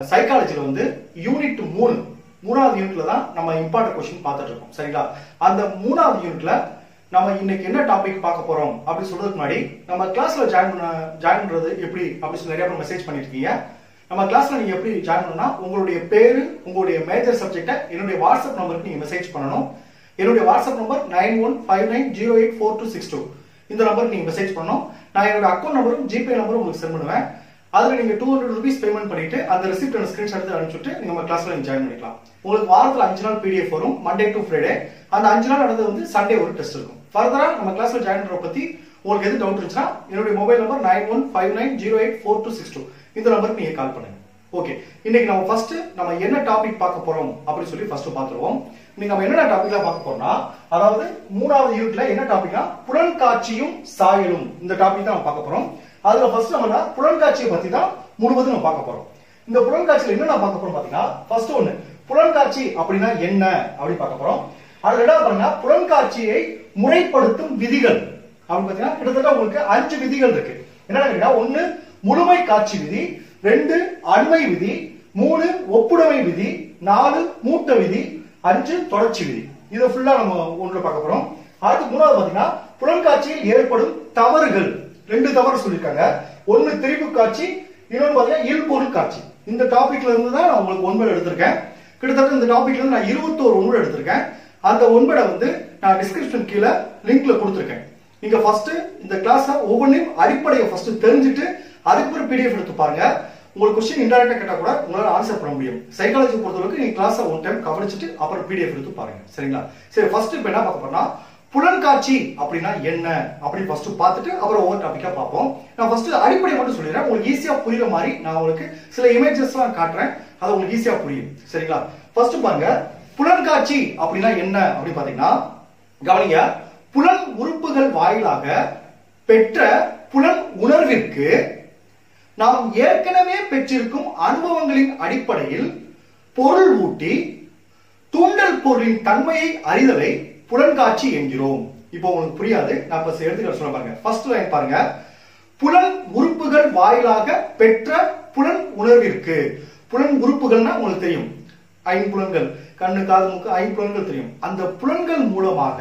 சைக்காலஜில வந்து யூனிட் மூணு மூணாவது யூனிட்ல தான் நம்ம இம்பார்ட்டன்ட் கொஸ்டின் பார்த்துட்டு இருக்கோம் சரிங்களா அந்த மூணாவது யூனிட்ல நம்ம இன்னைக்கு என்ன டாபிக் பார்க்க போறோம் அப்படின்னு சொல்றதுக்கு முன்னாடி நம்ம கிளாஸ்ல ஜாயின் பண்ண ஜாயின் பண்றது எப்படி அப்படின்னு சொல்லி நிறைய பேர் மெசேஜ் பண்ணிருக்கீங்க நம்ம கிளாஸ்ல நீங்க எப்படி ஜாயின் பண்ணணும்னா உங்களுடைய பேரு உங்களுடைய மேஜர் சப்ஜெக்டை என்னுடைய வாட்ஸ்அப் நம்பருக்கு நீங்க மெசேஜ் பண்ணணும் என்னுடைய WhatsApp number nine one five nine zero eight four two six two இந்த நம்பருக்கு நீங்க மெசேஜ் பண்ணணும் நான் என்னோட அக்கௌண்ட் நம்பரும் ஜிபே நம்பரும் உங்களுக்கு சென்ட் பண்ணுவேன் அதுல நீங்க டூ ஹண்ட்ரட் ருபீஸ் பேமெண்ட் பண்ணிட்டு அந்த ரெசிப்ட் அந்த ஸ்கிரீன்ஷாட் எடுத்து அனுப்பிச்சுட்டு நீங்க நம்ம கிளாஸ்ல நீங்க ஜாயின் பண்ணிக்கலாம் உங்களுக்கு வாரத்துல அஞ்சு நாள் பிடிஎஃப் வரும் மண்டே டு ஃப்ரைடே அந்த அஞ்சு நாள் நடந்தது வந்து சண்டே ஒரு டெஸ்ட் இருக்கும் ஃபர்தரா நம்ம கிளாஸ்ல ஜாயின் பண்ற பத்தி உங்களுக்கு எது டவுட் இருந்துச்சுன்னா என்னுடைய mobile number nine one five nine zero eight four two six two இந்த நம்பருக்கு நீங்க கால் பண்ணுங்க ஓகே இன்னைக்கு நம்ம ஃபர்ஸ்ட் நம்ம என்ன டாபிக் பார்க்க போறோம் அப்படின்னு சொல்லி ஃபர்ஸ்ட் பார்த்துருவோம் இன்னைக்கு நம்ம என்ன டாபிக்ல பார்க்க போறோம்னா அதாவது மூணாவது யூனிட்ல என்ன டாபிக்னா புலன்காட்சியும் சாயலும் இந்த டாபிக் தான் நம்ம பார்க்க போறோம் அதுல ஃபர்ஸ்ட் நம்ம புலன்காட்சியை பத்தி தான் முழுவதும் நம்ம பார்க்க போறோம் இந்த புலன்காட்சியில என்ன நான் பார்க்க போறோம் பாத்தீங்கன்னா ஃபர்ஸ்ட் ஒண்ணு புலன்காட்சி அப்படின்னா என்ன அப்படின்னு பார்க்க போறோம் அது ரெண்டாவது பாருங்க புலன்காட்சியை முறைப்படுத்தும் விதிகள் அப்படின்னு பாத்தீங்கன்னா கிட்டத்தட்ட உங்களுக்கு அஞ்சு விதிகள் இருக்கு என்னன்னு கேட்டீங்கன்னா ஒண்ணு முழுமை காட்சி விதி ரெண்டு அண்மை விதி மூணு ஒப்புடைமை விதி நாலு மூட்ட விதி அஞ்சு தொடர்ச்சி விதி இதை ஃபுல்லா நம்ம ஒன்று பார்க்க போறோம் அடுத்து மூணாவது பாத்தீங்கன்னா புலன்காட்சியில் ஏற்படும் தவறுகள் ரெண்டு தவறு சொல்லியிருக்காங்க ஒன்னு திரிபு காட்சி இன்னொன்னு பாத்தீங்கன்னா இல்பொருள் காட்சி இந்த டாபிக்ல இருந்து தான் நான் உங்களுக்கு ஒன்பது எடுத்திருக்கேன் கிட்டத்தட்ட இந்த டாபிக்ல இருந்து நான் இருபத்தோரு ஒன்பது எடுத்திருக்கேன் அந்த ஒன்பதை வந்து நான் டிஸ்கிரிப்ஷன் கீழே லிங்க்ல கொடுத்துருக்கேன் நீங்க ஃபர்ஸ்ட் இந்த கிளாஸ் ஒவ்வொன்றையும் அடிப்படையை ஃபர்ஸ்ட் தெரிஞ்சுட்டு அதுக்கப்புறம் பிடிஎஃப் எடுத்து பாருங்க உங்களுக்கு கொஸ்டின் இன்டெரக்டா கேட்டா கூட உங்களால ஆன்சர் பண்ண முடியும் சைக்காலஜி பொறுத்தளவுக்கு நீங்க கிளாஸ் ஒன் டைம் கவனிச்சுட்டு அப்புறம் பிடிஎஃப் எடுத்து பாருங்க சரிங்களா சரி ஃபர்ஸ்ட் இப்போ என்ன பார்க்க போறோம்னா புலன்காட்சி அப்படின்னா என்ன அப்படின்னு ஃபர்ஸ்ட் பார்த்துட்டு அப்புறம் ஒவ்வொரு டாபிக்கா பார்ப்போம் நான் ஃபர்ஸ்ட் அடிப்படை மட்டும் சொல்லிடுறேன் உங்களுக்கு ஈஸியா புரியுற மாதிரி நான் உங்களுக்கு சில இமேஜஸ் எல்லாம் காட்டுறேன் அது உங்களுக்கு ஈஸியா புரியும் சரிங்களா ஃபர்ஸ்ட் பாருங்க புலன்காட்சி அப்படின்னா என்ன அப்படின்னு பாத்தீங்கன்னா கவனிங்க புலன் உறுப்புகள் வாயிலாக பெற்ற புலன் உணர்விற்கு நாம் ஏற்கனவே பெற்றிருக்கும் அனுபவங்களின் அடிப்படையில் பொருள் ஊட்டி தூண்டல் பொருளின் தன்மையை அறிதலை புலன்காட்சி என்கிறோம் இப்போ உங்களுக்கு புரியாது நான் இப்ப எடுத்துக்கிற சொல்ல பாருங்க ஃபர்ஸ்ட் லைன் பாருங்க புலன் உறுப்புகள் வாயிலாக பெற்ற புலன் உணர்விற்கு புலன் உறுப்புகள்னா உங்களுக்கு தெரியும் ஐம்புலன்கள் கண்ணு காது மூக்கு ஐம்புலன்கள் தெரியும் அந்த புலன்கள் மூலமாக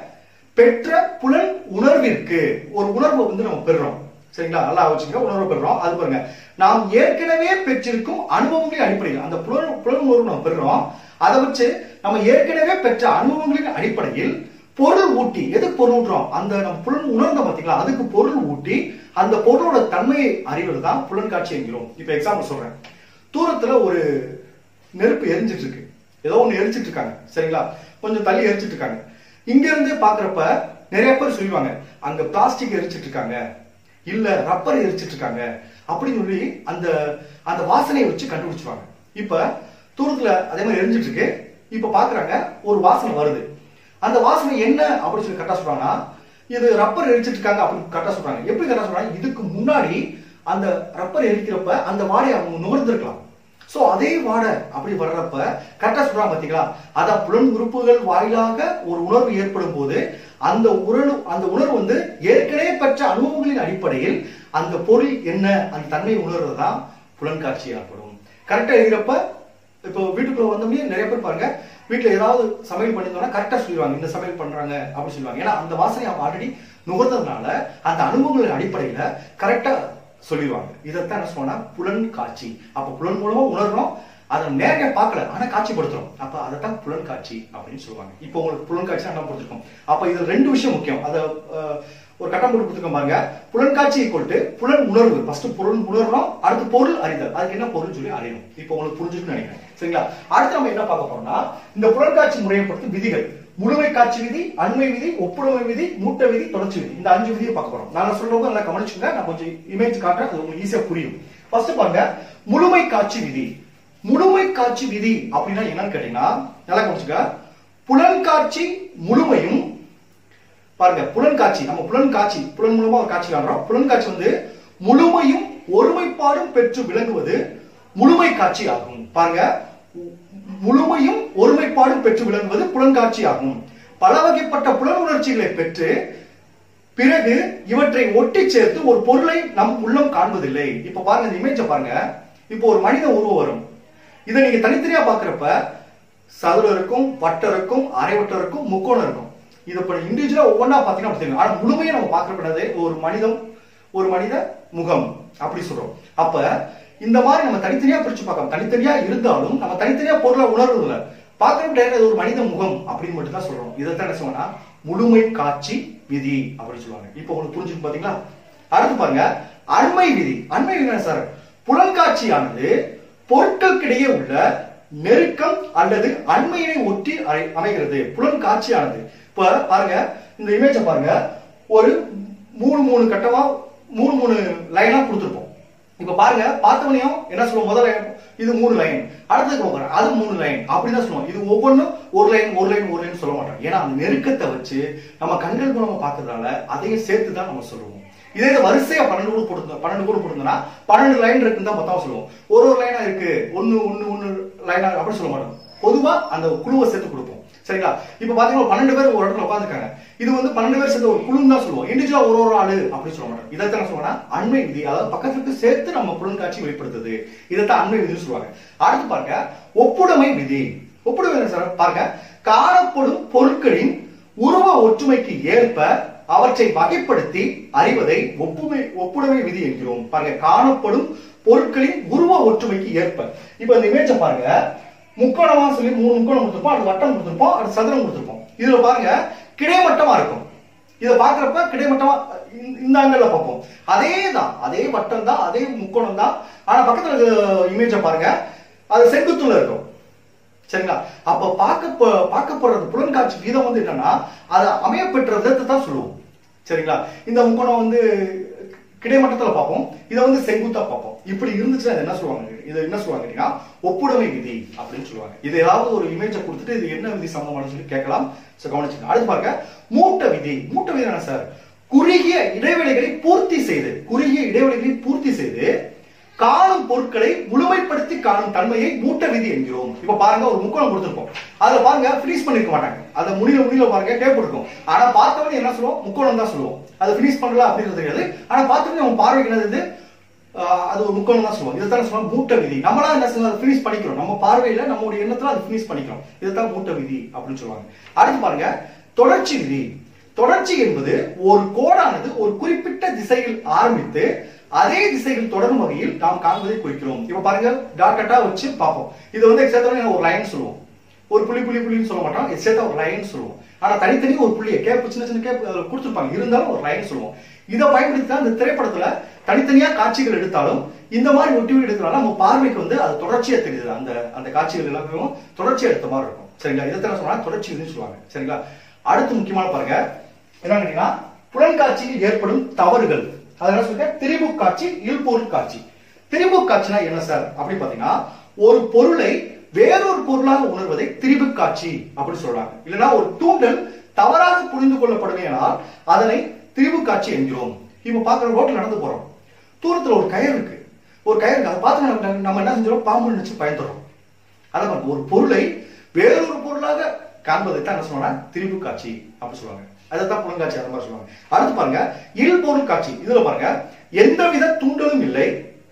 பெற்ற புலன் உணர்விற்கு ஒரு உணர்வை வந்து நம்ம பெறுறோம் சரிங்களா நல்லா வச்சுங்க உணர்வு பெறுறோம் அது பாருங்க நாம் ஏற்கனவே பெற்றிருக்கும் அனுபவங்களின் அடிப்படையில் அந்த புலன் புலன் உணர்வு நம்ம பெறுறோம் அதை வச்சு நம்ம ஏற்கனவே பெற்ற அனுபவங்களின் அடிப்படையில் பொருள் ஊட்டி எது பொருள் ஊட்டுறோம் அந்த நம்ம புலன் உணர்ந்த பாத்தீங்களா அதுக்கு பொருள் ஊட்டி அந்த பொருளோட தன்மையை அறிவது தான் புலன் காட்சி என்கிறோம் இப்ப எக்ஸாம்பிள் சொல்றேன் தூரத்துல ஒரு நெருப்பு எரிஞ்சிட்டு இருக்கு ஏதோ ஒண்ணு எரிச்சிட்டு இருக்காங்க சரிங்களா கொஞ்சம் தள்ளி எரிச்சிட்டு இருக்காங்க இங்க இருந்து பாக்குறப்ப நிறைய பேர் சொல்லுவாங்க அங்க பிளாஸ்டிக் எரிச்சிட்டு இருக்காங்க இல்ல ரப்பர் எரிச்சிட்டு இருக்காங்க அப்படின்னு சொல்லி அந்த அந்த வாசனையை வச்சு கண்டுபிடிச்சுவாங்க இப்ப தூரத்துல அதே மாதிரி எரிஞ்சிட்டு இருக்கு இப்ப பாக்குறாங்க ஒரு வாசனை வருது அந்த வாசனை என்ன அப்படின்னு சொல்லி கரெக்டா சொல்றாங்கன்னா இது ரப்பர் எரிச்சிட்டு இருக்காங்க அப்படின்னு கரெக்டா சொல்றாங்க எப்படி கரெக்டா சொல்றாங்க இதுக்கு முன்னாடி அந்த ரப்பர் எரிக்கிறப்ப அந்த வாடையை அவங்க நுகர்ந்திருக்கலாம் சோ அதே வாடை அப்படி வர்றப்ப கரெக்டா சொல்றாங்க பாத்தீங்களா அதான் புலன் உறுப்புகள் வாயிலாக ஒரு உணர்வு ஏற்படும் போது அந்த உணர்வு அந்த உணர்வு வந்து ஏற்கனவே பெற்ற அனுபவங்களின் அடிப்படையில் அந்த பொருள் என்ன அந்த தன்மையை உணர்றது தான் புலன்காட்சி ஏற்படும் கரெக்டா எழுதுறப்ப இப்போ வீட்டுக்குள்ள வந்தோடனே நிறைய பேர் பாருங்க வீட்டுல ஏதாவது சமையல் பண்ணிருந்தோம்னா கரெக்டா சொல்லிடுவாங்க இந்த சமையல் பண்றாங்க அப்படின்னு சொல்லுவாங்க ஏன்னா அந்த வாசனை அவங்க ஆல்ரெடி நுகர்ந்ததுனால அந்த அனுபவங்களின் அடிப்படையில கரெக்டா சொல்லிடுவாங்க இதைத்தான் என்ன சொன்னா புலன் காட்சி அப்ப புலன் மூலமா உணர்றோம் அதை நேரடியா பார்க்கல ஆனா காட்சிப்படுத்துறோம் அப்ப அதைத்தான் புலன் காட்சி அப்படின்னு சொல்லுவாங்க இப்போ உங்களுக்கு புலன் காட்சி நம்ம கொடுத்துருக்கோம் அப்ப இது ரெண்டு விஷயம் முக்கியம் அதை ஒரு கட்டம் போட்டு கொடுத்துருக்கோம் பாருங்க புலன்காட்சி கொண்டு புலன் உணர்வு ஃபர்ஸ்ட் பொருள் உணர்றோம் அடுத்து பொருள் அறிதல் அதுக்கு என்ன பொருள் சொல்லி அறியணும் இப்போ உங்களுக்கு புரிஞ்சுட்டு நினைக்கிறேன் சரிங்களா அடுத்து நம்ம என்ன பார்க்க போறோம்னா இந்த புலன்காட்சி முறையப்படுத்தும் விதிகள் முழுமை காட்சி விதி அண்மை விதி ஒப்புடைமை விதி மூட்ட விதி தொடர்ச்சி விதி இந்த அஞ்சு விதியை பார்க்க போறோம் நான் சொல்றவங்க நல்லா கவனிச்சுங்க நான் கொஞ்சம் இமேஜ் காட்டுறேன் அது உங்களுக்கு ஈஸியா புரியும் ஃபர்ஸ்ட் பாருங்க முழுமை காட்சி விதி முழுமை காட்சி விதி அப்படின்னா என்னன்னு கேட்டீங்கன்னா நல்லா கவனிச்சுங்க புலன்காட்சி முழுமையும் பாருங்க புலன் காட்சி நம்ம புலன் காட்சி புலன் மூலமா ஒரு காட்சி காண்றோம் புலன் காட்சி வந்து முழுமையும் ஒருமைப்பாடும் பெற்று விளங்குவது முழுமை காட்சி ஆகும் பாருங்க முழுமையும் ஒருமைப்பாடும் பெற்று விளங்குவது புலன்காட்சி ஆகும் பல வகைப்பட்ட புலன் உணர்ச்சிகளை பெற்று பிறகு இவற்றை ஒட்டி சேர்த்து ஒரு பொருளை நம் உள்ளம் காண்பதில்லை இப்ப பாருங்க இந்த இமேஜ பாருங்க இப்போ ஒரு மனித உருவம் வரும் இதை நீங்க தனித்தனியா பாக்குறப்ப சதுரம் இருக்கும் வட்டம் இருக்கும் அரைவட்டம் இருக்கும் முக்கோணம் இருக்கும் இது இப்ப இண்டிவிஜுவலா ஒவ்வொன்றா பாத்தீங்கன்னா அப்படி தெரியும் ஆனா முழுமையா நம்ம பாக்குறப்ப ஒரு மனிதம் ஒரு மனித முகம் அப்படி சொல்றோம் அப்ப இந்த மாதிரி நம்ம தனித்தனியா பிரிச்சு பார்க்கலாம் தனித்தனியா இருந்தாலும் நம்ம தனித்தனியா பொருளை உணர்வதில்ல பார்க்கறப்ப இது ஒரு மனித முகம் அப்படின்னு மட்டும் தான் சொல்றோம் இதைத்தான் என்ன சொல்லுவோம்னா முழுமை காட்சி விதி அப்படின்னு சொல்லுவாங்க இப்போ உங்களுக்கு புரிஞ்சுக்கு பாத்தீங்களா அடுத்து பாருங்க அண்மை விதி அண்மை விதி என்ன சார் புலன்காட்சியானது பொருட்களுக்கிடையே உள்ள நெருக்கம் அல்லது அண்மையினை ஒட்டி அரை- அமைகிறது புலன்காட்சியானது இப்ப பாருங்க இந்த இமேஜை பாருங்க ஒரு மூணு மூணு கட்டமா மூணு மூணு லைனா கொடுத்துருப்போம் இப்ப பாருங்க பார்த்தவனையும் என்ன சொல்லுவோம் முதல்ல இது மூணு லைன் அடுத்ததுக்கு போகிறேன் அது மூணு லைன் அப்படின்னு தான் சொல்லுவோம் இது ஒவ்வொன்றும் ஒரு லைன் ஒரு லைன் ஒரு லைன் சொல்ல மாட்டோம் ஏன்னா அந்த நெருக்கத்தை வச்சு நம்ம கண்கள் மூலமா பார்க்கறதுனால அதையும் சேர்த்து தான் நம்ம சொல்லுவோம் இதே இது வரிசையா பன்னெண்டு கூட போட்டு பன்னெண்டு கூட போட்டுருந்தோம்னா பன்னெண்டு லைன் இருக்குன்னு தான் மொத்தமா சொல்லுவோம் ஒரு ஒரு லைனா இருக்கு ஒன்னு ஒன்னு ஒன்னு லைனா அப்படி சொல்ல மாட்டோம் பொதுவா அந்த குழுவை சேர்த்து கொடுப்போம் சரிங்களா இப்ப பாத்தீங்கன்னா பன்னெண்டு பேர் ஒரு இடத்துல உட்காந்துருக்காங்க இது வந்து பன்னெண்டு பேர் சேர்ந்து ஒரு குழுன்னு தான் சொல்லுவோம் இண்டிவிஜுவலா ஒரு ஒரு ஆளு அப்படின்னு சொல்ல மாட்டோம் இதைத்தான் சொல்லுவோம்னா அண்மை விதி அதாவது பக்கத்துக்கு சேர்த்து நம்ம புலன்காட்சி வெளிப்படுத்துது இதைத்தான் அண்மை விதின்னு சொல்லுவாங்க அடுத்து பாருங்க ஒப்புடைமை விதி ஒப்புடைமை என்ன சார் பாருங்க காணப்படும் பொருட்களின் உருவ ஒற்றுமைக்கு ஏற்ப அவற்றை வகைப்படுத்தி அறிவதை ஒப்புமை ஒப்புடைமை விதி என்கிறோம் பாருங்க காணப்படும் பொருட்களின் உருவ ஒற்றுமைக்கு ஏற்ப இப்ப இந்த இமேஜை பாருங்க முக்கோணமா சொல்லி மூணு முக்கோணம் கொடுத்திருப்போம் அது வட்டம் கொடுத்திருப்போம் அது சதுரம் கொடுத்திருப்போம் இதுல பாருங்க கிடைமட்டமா இருக்கும் இத பாக்குறப்ப கிடைமட்டமா இந்த- இந்த ஆங்கிள் பார்ப்போம் அதே தான் அதே வட்டம் தான் அதே முக்கோணம் தான் ஆனா பக்கத்துல இமேஜை பாருங்க அது செங்குத்துல இருக்கும் சரிங்களா அப்ப பார்க்க பார்க்கப்படுறது புலன்காட்சி வீதம் வந்து என்னன்னா அது அமையப்பெற்ற விதத்தை தான் சொல்லுவோம் சரிங்களா இந்த முக்கோணம் வந்து கிடைமட்டத்துல பார்ப்போம் இதை வந்து செங்குத்தா பார்ப்போம் இப்படி இருந்துச்சுன்னா இது என்ன சொல்லுவாங்க இது என்ன சொல்லுவாங்க கேட்டீங்கன்னா ஒப்புடைமை விதி அப்படின்னு சொல்லுவாங்க இது ஏதாவது ஒரு இமேஜை கொடுத்துட்டு இது என்ன விதி சம்பந்தமான சொல்லி கேட்கலாம் சோ கவனிச்சுங்க அடுத்து பாருங்க மூட்ட விதி மூட்ட விதி என்ன சார் குறுகிய இடைவெளிகளை பூர்த்தி செய்து குறுகிய இடைவெளிகளை பூர்த்தி செய்து காணும் பொருட்களை முழுமைப்படுத்தி காணும் தன்மையை மூட்ட விதி என்கிறோம் இப்ப பாருங்க ஒரு முக்கோணம் கொடுத்திருப்போம் அதுல பாருங்க ஃபினிஷ் பண்ணிருக்க மாட்டாங்க அதை முடியல முடியல பாருங்க டேப் இருக்கும் ஆனா பார்த்தவனே என்ன சொல்லுவோம் முக்கோணம் தான் சொல்லுவோம் அதை ஃபினிஷ் பண்ணல அப்படின்றது கிடையாது ஆனா பார்த்தவனே நம்ம பார்வைக்கு என்னது ஆஹ் அது ஒரு முக்கோணம் தான் சொல்லுவோம் இதைத்தான் சொல்லுவோம் மூட்ட விதி நம்மளா என்ன சொல்லுவோம் அதை ஃபினிஷ் பண்ணிக்கிறோம் நம்ம பார்வையில நம்மளுடைய எண்ணத்துல அதை ஃபினிஷ் பண்ணிக்கிறோம் இதைத்தான் மூட்ட விதி அப்படின்னு சொல்லுவாங்க அடுத்து பாருங்க தொடர்ச்சி விதி தொடர்ச்சி என்பது ஒரு கோடானது ஒரு குறிப்பிட்ட திசையில் ஆரம்பித்து அதே திசையில் தொடரும் வகையில் நாம் காண்பதை குறிக்கிறோம் இப்ப பாருங்க டாட் டாட்டா வச்சு பார்ப்போம் இது வந்து எக்ஸாக்டா ஒரு லைன் சொல்லுவோம் ஒரு புள்ளி புள்ளி புள்ளின்னு சொல்ல மாட்டோம் எக்ஸாக்டா ஒரு லைன் சொல்லுவோம் ஆனா தனித்தனி ஒரு புள்ளியை கேப் சின்ன சின்ன கேப் அதுல கொடுத்துருப்பாங்க இருந்தாலும் ஒரு லைன் சொல்லுவோம் இதை பயன்படுத்தி தான் இந்த திரைப்படத்துல தனித்தனியா காட்சிகள் எடுத்தாலும் இந்த மாதிரி ஒட்டி எடுக்கிறனால நம்ம பார்வைக்கு வந்து அது தொடர்ச்சியா தெரியுது அந்த அந்த காட்சிகள் எல்லாமே தொடர்ச்சியா எடுத்த மாதிரி இருக்கும் சரிங்களா இதை தான் சொன்னா தொடர்ச்சி விதின்னு சொல்லுவாங்க சரிங்களா அடுத்து முக்கியமான பாருங்க என்ன கேட்டீங்கன்னா புலன்காட்சியில் ஏற்படும் தவறுகள் அதனால சொல்லுங்க திரிபு காட்சி இல்பொருள் காட்சி திரிபு காட்சினா என்ன சார் அப்படி பாத்தீங்கன்னா ஒரு பொருளை வேறொரு பொருளாக உணர்வதை திரிபு காட்சி அப்படி சொல்றாங்க இல்லைன்னா ஒரு தூண்டல் தவறாக புரிந்து கொள்ளப்படுமையானால் அதனை திரிபு காட்சி என்கிறோம் இப்ப பாக்குற ரோட்ல நடந்து போறோம் தூரத்துல ஒரு கயிறு இருக்கு ஒரு கயிறு இருக்கு அதை பார்த்து நம்ம- நம்ம என்ன செஞ்சோம் பாம்பு நினைச்சு பயந்துடுறோம் அதான் பாருங்க, ஒரு பொருளை வேறொரு பொருளாக காண்பதை தான் என்ன சொல்லுவாங்க திரிபு காட்சி அப்படி சொல்லுவாங்க அதைத்தான் புலங்காட்சி அந்த மாதிரி சொல்லுவாங்க அடுத்து பாருங்க இல்பொருள் காட்சி இதுல பாருங்க எந்தவித தூண்டலும் இல்லை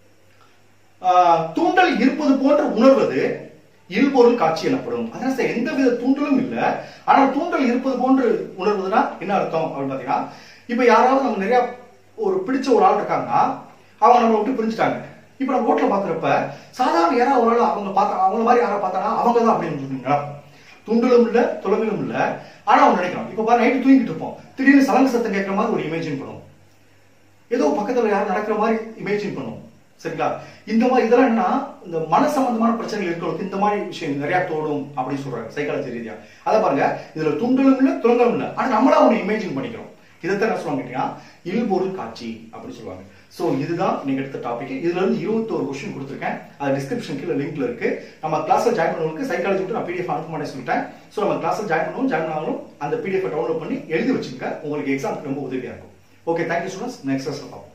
ஆஹ், தூண்டல் இருப்பது போன்று உணர்வது இல்பொருள் காட்சி எனப்படும் அதான் சார் எந்தவித தூண்டலும் இல்ல ஆனால் தூண்டல் இருப்பது போன்று உணர்வதுனா என்ன அர்த்தம் அப்படின்னு பாத்தீங்கன்னா இப்ப யாராவது நம்ம நிறைய ஒரு பிடிச்ச ஒரு ஆள் இருக்காங்கன்னா அவங்க நம்ம விட்டு பிரிஞ்சுட்டாங்க இப்ப நம்ம ரோட்ல பாக்குறப்ப சாதாரண யாராவது ஒரு ஆள் அவங்க பார்த்தா அவங்க மாதிரி யாரை பார்த்தானா அவங்க தான் அப்படின்னு சொல்லுவீங்களா துண்டலும் இல்ல துளங்கலும் இல்ல ஆனா அவன் நினைக்கிறான் இப்ப பாரு நைட்டு தூங்கிட்டு இருப்போம் திடீர்னு சலங்க சத்தம் கேட்கிற மாதிரி ஒரு இமேஜின் பண்ணும் ஏதோ பக்கத்துல யாரும் நடக்கிற மாதிரி இமேஜின் பண்ணும் சரிங்களா இந்த மாதிரி இதெல்லாம் என்னன்னா இந்த மன சம்பந்தமான பிரச்சனைகள் இருக்கிறவங்களுக்கு இந்த மாதிரி விஷயம் நிறைய தோடும் அப்படின்னு சொல்றாங்க சைக்காலஜி ரீதியா அதை பாருங்க இதுல துண்டலும் இல்ல துளங்கலும் இல்ல ஆனா நம்மளா ஒண்ணு இமேஜின் பண்ணிக்கிறோம் இதைத்தான் என்ன சொல்லுவாங்க கேட்டீங்கன்னா இல்பொருள் காட்சி அப்படின்னு சொல்லுவாங்க சோ இதுதான் நீங்க எடுத்த டாபிக் இதுல இருந்து இருபத்தோரு கொஸ்டின் கொடுத்துருக்கேன் அது டிஸ்கிரிப்ஷன் கீழே லிங்க்ல இருக்கு நம்ம கிளாஸ்ல ஜாயின் பண்ணவங்களுக்கு சைக்காலஜி விட்டு நான் பிடிஎஃப் அனுப்ப மாட்டேன் சொல்லிட்டேன் சோ நம்ம கிளாஸ்ல ஜாயின் பண்ணவும் ஜாயின் ஆகணும் அந்த பிடிஎஃப் டவுன்லோட் பண்ணி எழுதி வச்சுக்க உங்களுக்கு எக்ஸாம்க்கு ரொம்ப உதவியா இருக்கும் ஓகே தேங்க்யூ ஸ்டூடெண்ட்ஸ் நெக்ஸ்ட் கிளாஸ்ல பார்ப்போம்